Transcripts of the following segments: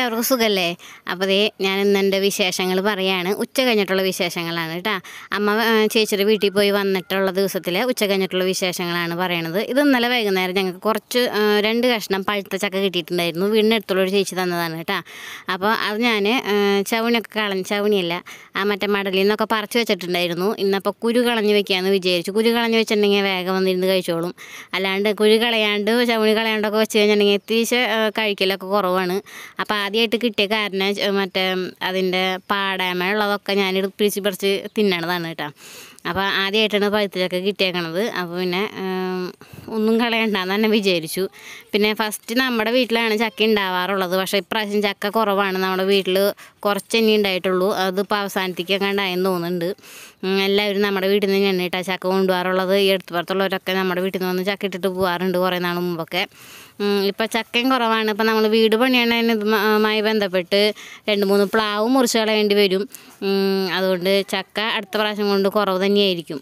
എല്ലാവർക്കും സുഖല്ലേ അപ്പോൾ ദേ ഞാൻ ഇന്ന് എൻ്റെ വിശേഷങ്ങൾ പറയാണ് ഉച്ച കഴിഞ്ഞിട്ടുള്ള വിശേഷങ്ങളാണ് കേട്ടോ അമ്മ ആ, ചേച്ചിയുടെ വീട്ടിൽ പോയി വന്നിട്ടുള്ള ദിവസത്തിലെ ഉച്ച കഴിഞ്ഞിട്ടുള്ള വിശേഷങ്ങളാണ് പറയണത് ഇത് ഇന്നലെ വൈകുന്നേരം ഞങ്ങൾക്ക് കുറച്ച് ആ, രണ്ട് കഷ്ണം പഴുത്ത ചക്ക കിട്ടിയിട്ടുണ്ടായിരുന്നു വീടിനടുത്തുള്ള ഒരു ചേച്ചി തന്നതാണ് കേട്ടോ അപ്പോൾ അത് ഞാൻ ചവണിയൊക്കെ കളഞ്ഞ് ചവണിയല്ല ആ മറ്റേ മടലിൽ നിന്നൊക്കെ പറിച്ച് വെച്ചിട്ടുണ്ടായിരുന്നു ഇന്നപ്പോൾ കുരു കളഞ്ഞ് വെക്കാമെന്ന് വിചാരിച്ചു കുരു കളഞ്ഞ് വെച്ചിട്ടുണ്ടെങ്കിൽ വേഗം വന്നിരുന്ന് കഴിച്ചോളും അല്ലാണ്ട് കുരു കളയാണ്ട് ചവണി കളയാണ്ടൊക്കെ വെച്ച് കഴിഞ്ഞിട്ടുണ്ടെങ്കിൽ എത്തിച്ച് കഴിക്കലൊക്കെ കുറവാണ് അപ്പോൾ ആദ്യമായിട്ട് കിട്ടിയ കാരണം ച- മറ്റേ അതിൻ്റെ പാടായ്മ ഉള്ളതൊക്കെ ഞാൻ പിടിച്ച് പറിച്ച് തിന്നണതാണ് കേട്ടോ അപ്പോൾ ആദ്യമായിട്ടാണ് പഴുത്തചക്ക കിട്ടിയേക്കണത് അപ്പോൾ പിന്നെ ഉം, ഒന്നും കളയണ്ടെന്ന് തന്നെ വിചാരിച്ചു പിന്നെ ഫസ്റ്റ് നമ്മുടെ വീട്ടിലാണ് ചക്ക ഉണ്ടാവാറുള്ളത് പക്ഷേ ഇപ്രാവശ്യം ചക്ക കുറവാണ് നമ്മുടെ വീട്ടിൽ കുറച്ച് തന്നെ ഉണ്ടായിട്ടുള്ളൂ അതിപ്പോൾ അവസാനത്തേക്കൊക്കെ ഉണ്ടായെന്ന് തോന്നുന്നുണ്ട് ഉം, എല്ലാവരും നമ്മുടെ വീട്ടിൽ നിന്ന് തന്നെയാണ് കേട്ടോ ചക്ക കൊണ്ടുപോകാറുള്ളത് ഈ അടുത്ത് പുറത്തുള്ളവരൊക്കെ നമ്മുടെ വീട്ടിൽ നിന്ന് വന്ന് ചക്ക ഇട്ടിട്ട് പോകാറുണ്ട് കുറേ നാൾ മുമ്പൊക്കെ ഇപ്പോൾ ചക്കയും കുറവാണ് ഇപ്പം നമ്മൾ വീട് പണിയണതിന് ഇതുമായി ബന്ധപ്പെട്ട് രണ്ട് മൂന്ന് പ്ലാവ് മുറിച്ച് കളയേണ്ടി വരും ഉം, അതുകൊണ്ട് ചക്ക അടുത്ത പ്രാവശ്യം കൊണ്ട് കുറവ് തന്നെയായിരിക്കും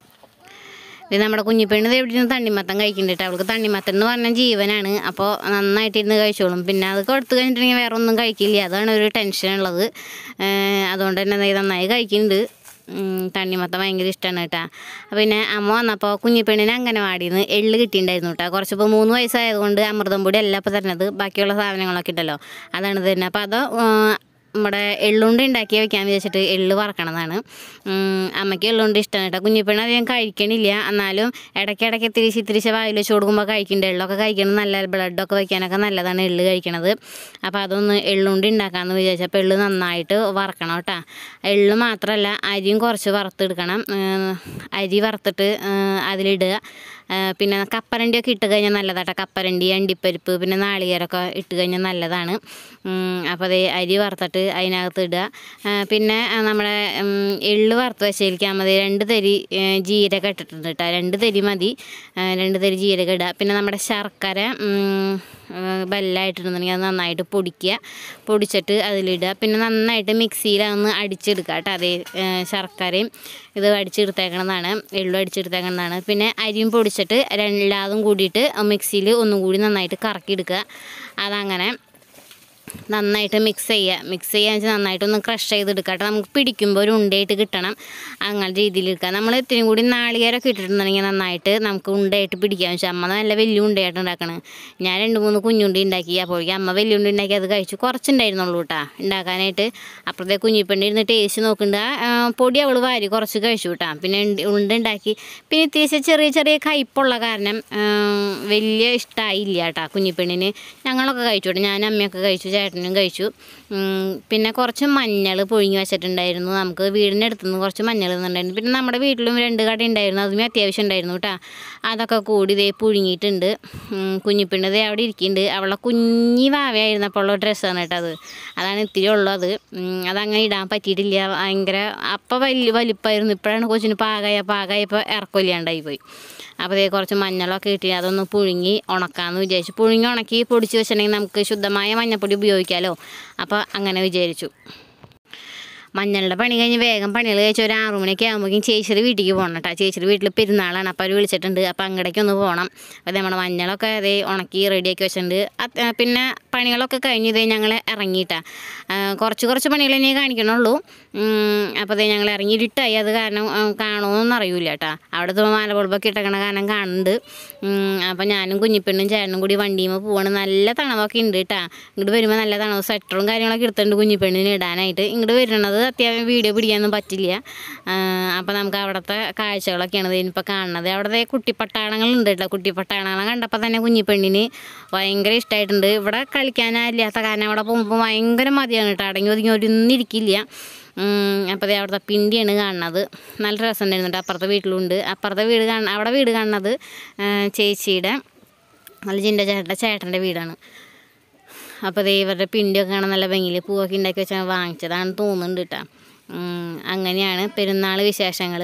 ഇത് നമ്മുടെ കുഞ്ഞിപ്പെണ്ണ് ഇത് എവിടെ നിന്ന് തണ്ണിമത്തം കഴിക്കുന്നുണ്ട് കേട്ടോ അവൾക്ക് തണ്ണിമത്തൻ എന്ന് പറഞ്ഞാൽ ജീവനാണ് അപ്പോൾ നന്നായിട്ട് ഇരുന്ന് കഴിച്ചോളും പിന്നെ അത് കൊടുത്തു കഴിഞ്ഞിട്ടുണ്ടെങ്കിൽ വേറെ ഒന്നും കഴിക്കില്ല അതാണ് ഒരു ടെൻഷൻ ഉള്ളത് ഏഹ് അതുകൊണ്ട് തന്നെ ദേ നന്നായി കഴിക്കുന്നുണ്ട് ഉം, തണ്ണിമത്തം ഭയങ്കര ഇഷ്ടമാണ് കേട്ടോ പിന്നെ അമ്മ വന്നപ്പോൾ കുഞ്ഞിപ്പെണ്ണിന് അംഗനവാടിയിൽ നിന്ന് എള്ള് കിട്ടിയിട്ടുണ്ടായിരുന്നു കേട്ടോ കുറച്ചിപ്പോൾ മൂന്ന് വയസ്സായതുകൊണ്ട് അമൃതം പൊടി അല്ല ഇപ്പോൾ തരുന്നത് ബാക്കിയുള്ള സാധനങ്ങളൊക്കെ ഉണ്ടല്ലോ അതാണ് തരുന്നത് അപ്പോൾ അത് ആ, നമ്മുടെ എള്ളുണ്ട് ഉണ്ടാക്കി വെക്കാമെന്ന് വിചാരിച്ചിട്ട് എള്ള് വറക്കണതാണ് ഉം, അമ്മയ്ക്ക് എള്ളുണ്ട് ഇഷ്ടമാണ് കേട്ടോ കുഞ്ഞിപ്പെണ്ണ് അധികം കഴിക്കണില്ല എന്നാലും ഇടയ്ക്കിടയ്ക്ക് തിരിച്ച് തിരിച്ച് വായിൽ വെച്ച് കൊടുക്കുമ്പോൾ കഴിക്കുന്നുണ്ട് എള്ളൊക്കെ കഴിക്കുന്നത് നല്ല ബ്ലഡൊക്കെ വയ്ക്കാനൊക്കെ നല്ലതാണ് എള്ള് കഴിക്കണത് അപ്പോൾ അതൊന്ന് എള്ളുണ്ട് ഉണ്ടാക്കാമെന്ന് വിചാരിച്ചപ്പോൾ എള്ള് നന്നായിട്ട് വറക്കണം കേട്ടോ എള്ള് മാത്രമല്ല അരിയും കുറച്ച് വറുത്തെടുക്കണം ഏഹ് അരി വറുത്തിട്ട് ഏഹ് അതിലിടുക ഏഹ് പിന്നെ കപ്പരണ്ടിയൊക്കെ ഇട്ട് കഴിഞ്ഞാൽ നല്ലതാട്ടോ കപ്പരണ്ടി അണ്ടിപ്പരിപ്പ് പിന്നെ നാളികേരമൊക്കെ ഇട്ട് കഴിഞ്ഞാൽ നല്ലതാണ് ഉം, അപ്പോൾ അതേ അരി വറുത്തിട്ട് അതിനകത്ത് ഇടുക ഏഹ് പിന്നെ ആ, നമ്മുടെ ഉം, എള്ള് വറുത്ത് വെച്ചേൽക്കാൻ മതി രണ്ട് തരി ഏഹ് ജീരകം ഇട്ടിട്ടുണ്ട് കേട്ടോ രണ്ട് തരി മതി ഏഹ് രണ്ട് തരി ജീരകം ഇടുക പിന്നെ നമ്മുടെ ശർക്കര ഉം, ഏഹ് ബെല്ലായിട്ടുണ്ടെന്നുണ്ടെങ്കിൽ അത് നന്നായിട്ട് പൊടിക്കുക പൊടിച്ചിട്ട് അതിലിടുക പിന്നെ നന്നായിട്ട് മിക്സിയിൽ അതൊന്ന് അടിച്ചെടുക്കുക കേട്ടോ അതേ ഏഹ് ശർക്കരയും ഇത് അടിച്ചെടുത്തേക്കണതാണ് എള്ളും അടിച്ചെടുത്തേക്കണതാണ് പിന്നെ അരിയും പൊടിച്ചിട്ട് രണ്ടാതും കൂടിയിട്ട് മിക്സിയിൽ ഒന്നും കൂടി നന്നായിട്ട് കറക്കിയെടുക്കുക അതങ്ങനെ നന്നായിട്ട് മിക്സ് ചെയ്യുക മിക്സ് ചെയ്യാന്ന് വെച്ചാൽ നന്നായിട്ടൊന്ന് ക്രഷ് ചെയ്തെടുക്കുക കേട്ടോ നമുക്ക് പിടിക്കുമ്പോൾ ഒരു ഉണ്ടയായിട്ട് കിട്ടണം അങ്ങനെ രീതിയിൽ എടുക്കുക നമ്മൾ ഇത്തിരിയും കൂടി നാളികേരമൊക്കെ ഇട്ടിട്ടുണ്ടെങ്കിൽ നന്നായിട്ട് നമുക്ക് ഉണ്ടയായിട്ട് പിടിക്കാം വെച്ചാൽ അമ്മ നല്ല വലിയ ഉണ്ടയായിട്ട് ഉണ്ടാക്കണം ഞാൻ രണ്ട് മൂന്ന് കുഞ്ഞുണ്ടി ഉണ്ടാക്കി അപ്പോഴേക്കും അമ്മ വലിയ ഉണ്ട ഉണ്ടാക്കി അത് കഴിച്ചു കുറച്ചുണ്ടായിരുന്നുള്ളൂ കേട്ടോ ഉണ്ടാക്കാനായിട്ട് അപ്പുറത്തെ കുഞ്ഞിപ്പെണ്ണി ഇരുന്ന് ടേസ്റ്റ് നോക്കുന്നുണ്ട് ആ, പൊടി അവൾ വാരി കുറച്ച് കഴിച്ചു കേട്ടോ പിന്നെ ഉണ്ട- ഉണ്ട ഉണ്ടാക്കി പിന്നെ ഇത്തിരി ചെറിയ ചെറിയ കയ്പുള്ള കാരണം ആ, വലിയ ഇഷ്ടമായില്ല കേട്ടോ കുഞ്ഞിപ്പെണ്ണിന് ഞങ്ങളൊക്കെ കഴിച്ചു കേട്ടോ ഞാൻ അമ്മയൊക്കെ കഴിച്ചു ചേട്ടനും കഴിച്ചു ഉം, പിന്നെ കുറച്ച് മഞ്ഞൾ പൊഴിഞ്ഞ് വെച്ചിട്ടുണ്ടായിരുന്നു നമുക്ക് വീടിൻ്റെ അടുത്ത് നിന്ന് കുറച്ച് മഞ്ഞൾ തന്നിട്ടുണ്ടായിരുന്നു പിന്നെ നമ്മുടെ വീട്ടിലും രണ്ട് കട ഉണ്ടായിരുന്നു അതും അത്യാവശ്യം ഉണ്ടായിരുന്നു കേട്ടോ അതൊക്കെ കൂടി ഇതേ പുഴുങ്ങിയിട്ടുണ്ട് ഉം, കുഞ്ഞിപ്പെണ്ണ് ദേ അവിടെ ഇരിക്കുന്നുണ്ട് അവളെ കുഞ്ഞി വാവയായിരുന്നപ്പോൾ ഉള്ള ഡ്രസ്സാണ് കേട്ടോ അത് അതാണ് ഇത്തിരി ഉള്ളത് ഉം, അതങ്ങനെ ഇടാൻ പറ്റിയിട്ടില്ല ഭയങ്കര അപ്പം വലിയ വലിപ്പമായിരുന്നു ഇപ്പോഴാണ് കൊച്ചിന് പാകായ പാകായപ്പോൾ ഇറക്കമില്ലാണ്ടായി പോയി അപ്പോൾ ദേ കുറച്ച് മഞ്ഞളൊക്കെ ഇട്ടി അതൊന്ന് പുഴുങ്ങി ഉണക്കാമെന്ന് വിചാരിച്ചു പുഴുങ്ങി ഉണക്കി പൊടിച്ച് വെച്ചിട്ടുണ്ടെങ്കിൽ നമുക്ക് ശുദ്ധമായ മഞ്ഞൾപ്പൊടി ഉപയോഗിക്കാമല്ലോ അപ്പോൾ അങ്ങനെ വിചാരിച്ചു മഞ്ഞളുടെ പണി കഴിഞ്ഞ് വേഗം പണികൾ കഴിച്ച് ഒരു ആറു മണിയൊക്കെ ആകുമ്പോഴേക്കും ചേച്ചിയുടെ വീട്ടിലേക്ക് പോകണം കേട്ടോ ചേച്ചിയുടെ വീട്ടിൽ പെരുന്നാളാണ് അപ്പോൾ അവർ വിളിച്ചിട്ടുണ്ട് അപ്പോൾ അങ്ങടേക്ക് ഒന്ന് പോകണം അപ്പോൾ നമ്മുടെ മഞ്ഞളൊക്കെ അതേ ഉണക്കി റെഡിയാക്കി വെച്ചിട്ടുണ്ട് അത് ആ, പിന്നെ പണികളൊക്കെ കഴിഞ്ഞ് ഇതേ ഞങ്ങൾ ഇറങ്ങിയിട്ടാ കുറച്ച് കുറച്ച് പണികൾ ഇനി കാണിക്കണുള്ളൂ ഉം, അപ്പോൾ അതേ ഞങ്ങൾ ഇറങ്ങി ഇരുട്ടായി അത് കാരണം ആ, കാണുമോന്നൊന്നും അറിയില്ല കേട്ടോ അവിടുത്തെ മാല ബൾബൊക്കെ ഇട്ടേക്കണ കാരണം കാണുന്നുണ്ട് ഉം, അപ്പോൾ ഞാനും കുഞ്ഞിപ്പെണ്ണും ചേട്ടനും കൂടി വണ്ടിയുമ്പോൾ പോവാണ് നല്ല തണവൊക്കെ ഉണ്ട് കേട്ടോ ഇങ്ങോട്ട് വരുമ്പോൾ നല്ല തണവ് സ്വെറ്ററും കാര്യങ്ങളൊക്കെ എടുത്തിട്ടുണ്ട് കുഞ്ഞിപ്പെണ്ണിന് ഇടാനായിട്ട് ഇങ്ങോട്ട് വരുന്നത് അത്യാവശ്യം വീഡിയോ പിടിക്കാനൊന്നും പറ്റില്ല അപ്പോൾ നമുക്ക് അവിടുത്തെ കാഴ്ചകളൊക്കെയാണ് ഇതിനിപ്പോൾ കാണുന്നത് അവിടുത്തെ കുട്ടിപ്പട്ടാളങ്ങളുണ്ട് കേട്ടോ കുട്ടിപ്പട്ടാളങ്ങളെ കണ്ടപ്പോൾ തന്നെ കുഞ്ഞിപ്പെണ്ണിന് ഭയങ്കര ഇഷ്ടമായിട്ടുണ്ട് ഇവിടെ കളിക്കാനില്ലാത്ത കാരണം അവിടെ പോകുമ്പോൾ ഭയങ്കര മതിയാണ് കേട്ടോ അടങ്ങി ഒതുങ്ങി ഒരിന്നിരിക്കില്ല അപ്പോൾ ദേ അവിടുത്തെ പിണ്ടിയാണ് കാണുന്നത് നല്ല രസമുണ്ടായിരുന്നു കേട്ടോ അപ്പുറത്തെ വീട്ടിലുണ്ട് അപ്പുറത്തെ വീട് കാണ അവിടെ വീട് കാണുന്നത് ആ, ചേച്ചിയുടെ നല്ല ജിൻ്റെ ചേട്ടൻ്റെ ചേട്ടൻ്റെ വീടാണ് അപ്പോൾ ദേ ഇവരുടെ പിണ്ടിയൊക്കെ കാണാൻ നല്ല ഭംഗിയിൽ പൂവൊക്കെ ഉണ്ടാക്കി വെച്ചാൽ വാങ്ങിച്ചതാണ് തോന്നുന്നുണ്ട് കേട്ടോ ഉം, അങ്ങനെയാണ് പെരുന്നാൾ വിശേഷങ്ങൾ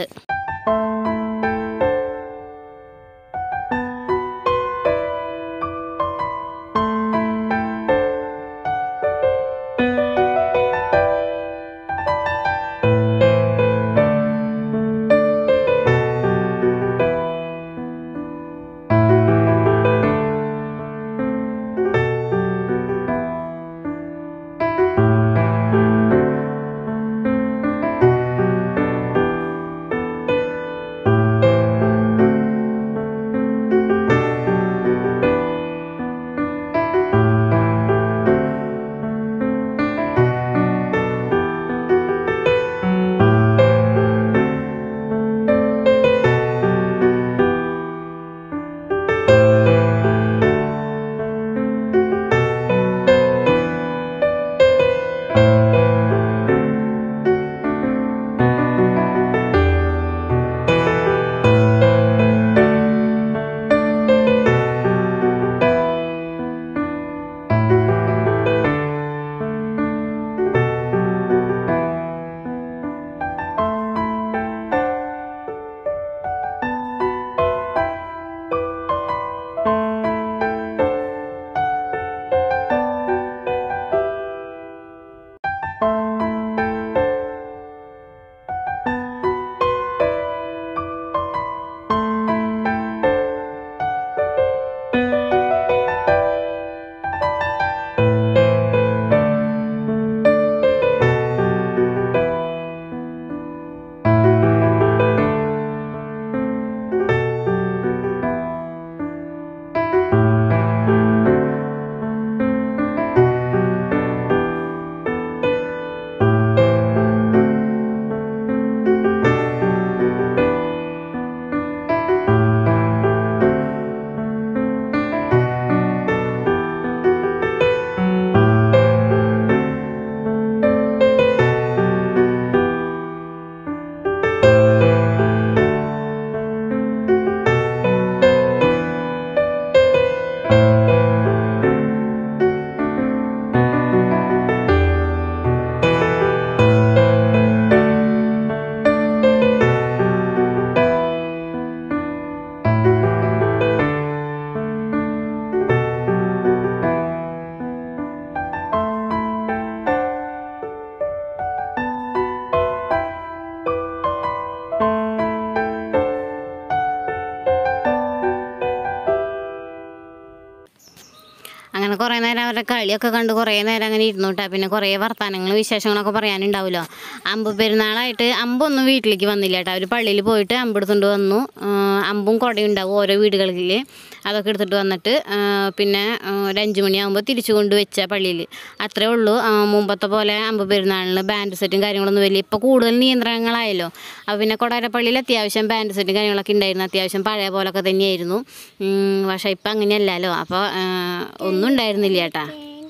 കുറേ നേരം അവരുടെ കളിയൊക്കെ കണ്ട് കുറേ നേരം അങ്ങനെ ഇരുന്നു കേട്ടോ പിന്നെ കുറേ വർത്തമാനങ്ങൾ വിശേഷങ്ങളൊക്കെ പറയാനുണ്ടാവുമല്ലോ അമ്പ് പെരുന്നാളായിട്ട് അമ്പൊന്നും വീട്ടിലേക്ക് വന്നില്ല കേട്ടോ അവർ പള്ളിയിൽ പോയിട്ട് അമ്പ് എടുത്തുകൊണ്ട് വന്നു ആ, അമ്പും കുടയും ഉണ്ടാവും ഓരോ വീടുകളിൽ അതൊക്കെ എടുത്തിട്ട് വന്നിട്ട് ആ, പിന്നെ ആ, ഒരു അഞ്ച് മണിയാകുമ്പോൾ തിരിച്ചു കൊണ്ട് വെച്ച പള്ളിയിൽ അത്രേ ഉള്ളൂ ആ, മുമ്പത്തെ പോലെ അമ്പ് പെരുന്നാളിന് ബാൻഡ് സെറ്റും കാര്യങ്ങളൊന്നും വലിയ ഇപ്പോൾ കൂടുതൽ നിയന്ത്രണങ്ങളായല്ലോ അപ്പോൾ പിന്നെ കൊടാരപ്പള്ളിയിൽ അത്യാവശ്യം ബാൻഡ് സെറ്റും കാര്യങ്ങളൊക്കെ ഉണ്ടായിരുന്നു അത്യാവശ്യം പഴയ പോലൊക്കെ തന്നെയായിരുന്നു ഉം, പക്ഷേ ഇപ്പം അങ്ങനെയല്ലല്ലോ അപ്പോൾ ആ, ഒന്നും ഉണ്ടായിരുന്നില്ല ചേട്ടാ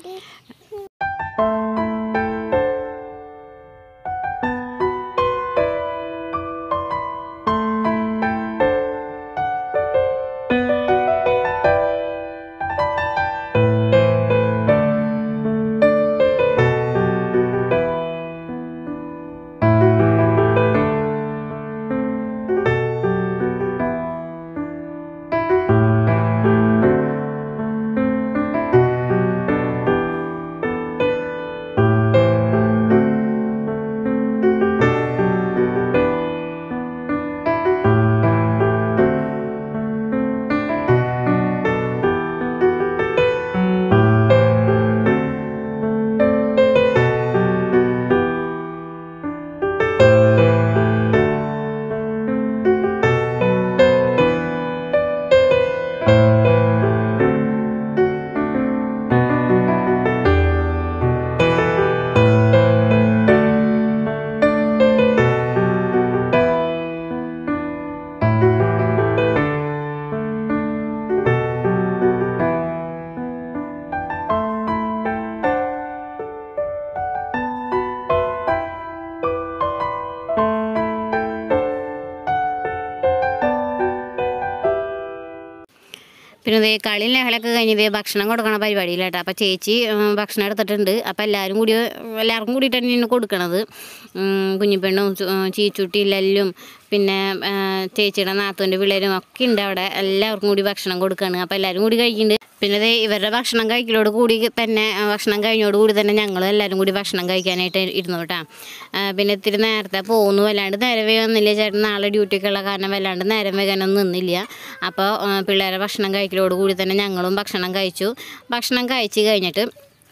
പിന്നെ ദേ കളിയും ലഹളയൊക്കെ കഴിഞ്ഞ് ദേ ഭക്ഷണം കൊടുക്കണ പരിപാടിയിലാട്ടോ അപ്പോൾ ചേച്ചി ഉം, ഭക്ഷണം എടുത്തിട്ടുണ്ട് അപ്പോൾ എല്ലാവരും കൂടി എല്ലാവർക്കും കൂടിയിട്ടാണ് ഇന്ന് കൊടുക്കണത് ഉം, കുഞ്ഞിപ്പെണ്ണും ചു- ഉം, ചീച്ചുട്ടി ലല്ലും പിന്നെ ആ, ചേച്ചിയുടെ നാത്തൂൻ്റെ പിള്ളേരും ഒക്കെ ഉണ്ട് അവിടെ എല്ലാവർക്കും കൂടി ഭക്ഷണം കൊടുക്കുകയാണ് അപ്പോൾ എല്ലാവരും കൂടി കഴിക്കുന്നുണ്ട് പിന്നെ ദേ ഇവരുടെ ഭക്ഷണം കഴിക്കലോട് കൂടി തന്നെ ആ, ഭക്ഷണം കഴിഞ്ഞോട് കൂടി തന്നെ ഞങ്ങളും എല്ലാവരും കൂടി ഭക്ഷണം കഴിക്കാനായിട്ട് ഇരുന്നു കേട്ടോ ആ, പിന്നെ ഇത്തിരി നേരത്തെ പോകുന്നു വല്ലാണ്ട് നേരം വന്നില്ല ചേട്ടൻ നാളെ ഡ്യൂട്ടിക്ക് ഉള്ള കാരണം വല്ലാണ്ട് നേരം വൈകാനൊന്നും നിന്നില്ല അപ്പോൾ ആ, പിള്ളേരെ ഭക്ഷണം കഴിക്കലോട് കൂടി തന്നെ ഞങ്ങളും ഭക്ഷണം കഴിച്ചു ഭക്ഷണം കഴിച്ച് കഴിഞ്ഞിട്ട്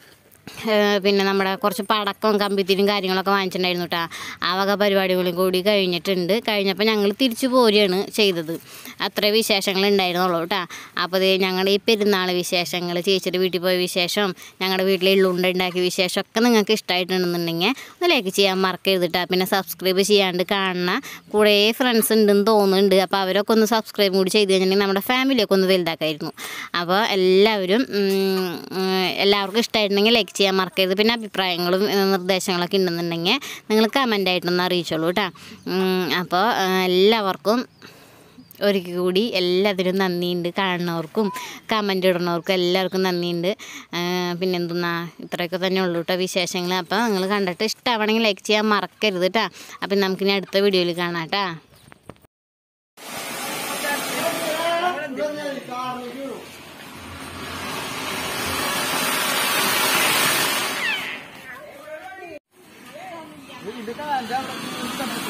ആ, പിന്നെ നമ്മുടെ കുറച്ച് പടക്കവും കമ്പിത്തിരിയും കാര്യങ്ങളൊക്കെ വാങ്ങിച്ചിട്ടുണ്ടായിരുന്നു കേട്ടോ ആ വക പരിപാടികളും കൂടി കഴിഞ്ഞിട്ടുണ്ട് കഴിഞ്ഞപ്പോൾ ഞങ്ങൾ തിരിച്ചു പോരുകയാണ് ചെയ്തത് അത്ര വിശേഷങ്ങൾ ഉണ്ടായിരുന്നുള്ളൂ കേട്ടോ അപ്പോൾ ഇത് ഞങ്ങളുടെ ഈ പെരുന്നാൾ വിശേഷങ്ങൾ ചേച്ചിയുടെ വീട്ടിൽ പോയ വിശേഷം ഞങ്ങളുടെ വീട്ടിൽ ഉള്ളുണ്ട ഉണ്ടാക്കിയ വിശേഷമൊക്കെ നിങ്ങൾക്ക് ഇഷ്ടമായിട്ടുണ്ടെന്നുണ്ടെങ്കിൽ ഒന്ന് ലൈക്ക് ചെയ്യാൻ മറക്കരുത് കേട്ടോ പിന്നെ സബ്സ്ക്രൈബ് ചെയ്യാണ്ട് കാണുന്ന കുറേ ഫ്രണ്ട്സ് ഉണ്ടെന്ന് തോന്നുന്നുണ്ട് അപ്പോൾ അവരൊക്കെ ഒന്ന് സബ്സ്ക്രൈബ് കൂടി ചെയ്ത് കഴിഞ്ഞിട്ടുണ്ടെങ്കിൽ നമ്മുടെ ഫാമിലിയൊക്കെ ഒന്ന് വലുതാക്കായിരുന്നു അപ്പോൾ എല്ലാവരും ഉം, ഉം, എല്ലാവർക്കും ഇഷ്ടമായിട്ടുണ്ടെങ്കിൽ ലൈക്ക് ചെയ്യാൻ മറക്കരുത് പിന്നെ അഭിപ്രായങ്ങളും ഏ, നിർദ്ദേശങ്ങളൊക്കെ ഉണ്ടെന്നുണ്ടെങ്കിൽ നിങ്ങൾ കമൻ്റായിട്ടൊന്ന് അറിയിച്ചോളൂ കേട്ടോ അപ്പോൾ എല്ലാവർക്കും ഒരിക്കൽ കൂടി എല്ലാത്തിനും നന്ദിയുണ്ട് കാണുന്നവർക്കും കമൻ്റ് ഇടുന്നവർക്കും എല്ലാവർക്കും നന്ദിയുണ്ട് ആ, പിന്നെന്തെന്നാ ഇത്രയൊക്കെ തന്നെ ഉള്ളൂ കേട്ടോ വിശേഷങ്ങൾ അപ്പോൾ നിങ്ങൾ കണ്ടിട്ട് ഇഷ്ടമാണെങ്കിൽ ലൈക്ക് ചെയ്യാൻ മറക്കരുത് കേട്ടോ അപ്പം നമുക്കിനി അടുത്ത വീഡിയോയിൽ കാണാം കേട്ടോ ഇത് കാണാൻ